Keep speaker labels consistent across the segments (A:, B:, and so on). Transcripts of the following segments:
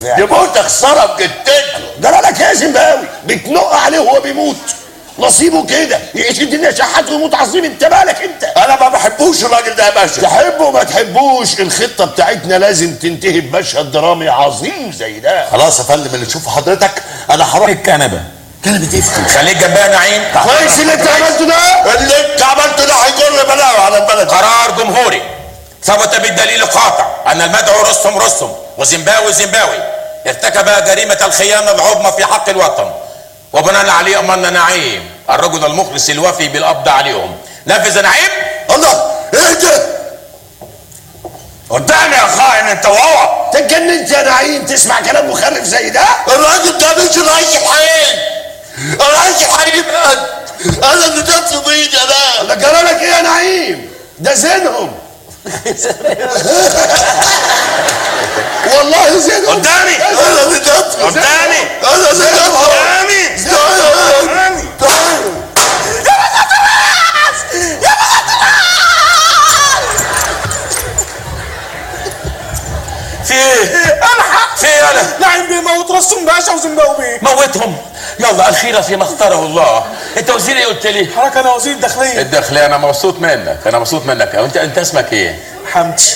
A: يموت خساره بجدته
B: جرى لك يا زمباوي بتنق عليه وهو بيموت نصيبه كده يعيش الدنيا شحات ويموت عظيم انت مالك انت
A: انا ما بحبوش الراجل ده يا باشا
B: تحبه ما تحبوش الخطه بتاعتنا لازم تنتهي بمشهد درامي عظيم زي ده
A: خلاص يا فندم اللي تشوفه حضرتك انا هروح
C: الكنبه
A: كلمة ايه في
C: خليك جنبها نعيم
B: كويس اللي انت عملته ده
A: اللي انت عملته ده هيجر بلاوي على البلد
C: قرار جمهوري ثبت بالدليل القاطع ان المدعو رستم رستم وزيمباوي زيمباوي ارتكب جريمه الخيانه العظمى في حق الوطن وبناء عليه امرنا نعيم الرجل المخلص الوفي بالقبض عليهم نفذ يا نعيم
A: الله ايه ده قدامي يا خاين انت وهو
B: انت اتجننت يا نعيم تسمع كلام مخرف زي ده
A: الراجل ده مش رئيس الحقيقي الرئيس الحقيقي بقى انا اللي جت في ايدي انا
B: ده جرى لك ايه يا نعيم ده زينهم والله زينهم
C: قدامي
A: انا اللي جت في
C: قدامي
A: انا اللي جت
C: قدامي
A: قدامي
C: في ايه؟ الحق في ايه انا؟
D: نعيم بيموت رستم باشا وزيمباوي بيه
C: موتهم يلا الخيرة فيما اختاره الله انت وزير ايه قلت لي؟
D: حضرتك انا وزير الداخليه
C: الداخلية انا مبسوط منك انا مبسوط منك انت انت اسمك ايه؟
D: حمدي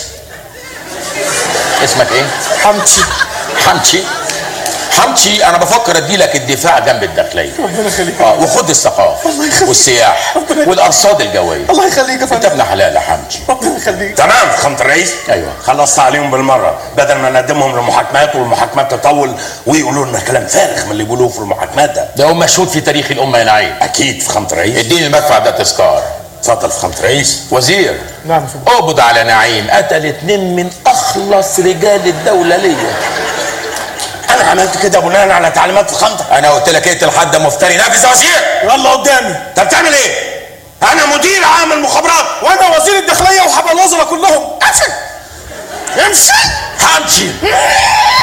C: اسمك ايه؟
D: حمدي
C: حمشي حمشي انا بفكر ادي لك الدفاع جنب الداخليه
D: ربنا يخليك
C: اه وخد الثقافه
D: الله يخليك.
C: والسياح
D: ربنا يخليك.
C: والارصاد الجويه
D: الله يخليك يا
C: انت
D: فندم
C: ابن حلال يا حمشي
D: ربنا يخليك
E: تمام فخامة الرئيس
C: ايوه
E: خلصت عليهم بالمرة بدل ما نقدمهم للمحاكمات والمحاكمات تطول ويقولوا لنا كلام فارغ من اللي بيقولوه في المحاكمات ده
C: ده هو مشهود في تاريخ الامه يا نعيم
E: أكيد فخامة الرئيس
C: اديني المدفع ده تذكار
E: اتفضل فخامة الرئيس
C: وزير
D: نعم يا فندم
C: اقبض على نعيم قتل اتنين من اخلص رجال الدوله ليا
E: أنا عملت كده بناء على تعليمات فخامتك
C: انا قلت لك اقتل حد مفتري نافذ يا وزير
D: يلا قدامي
E: أنت بتعمل إيه؟ أنا مدير عام المخابرات
D: وانا وزير الداخليه وحب الوزراء كلهم امشي امشي
C: حمشي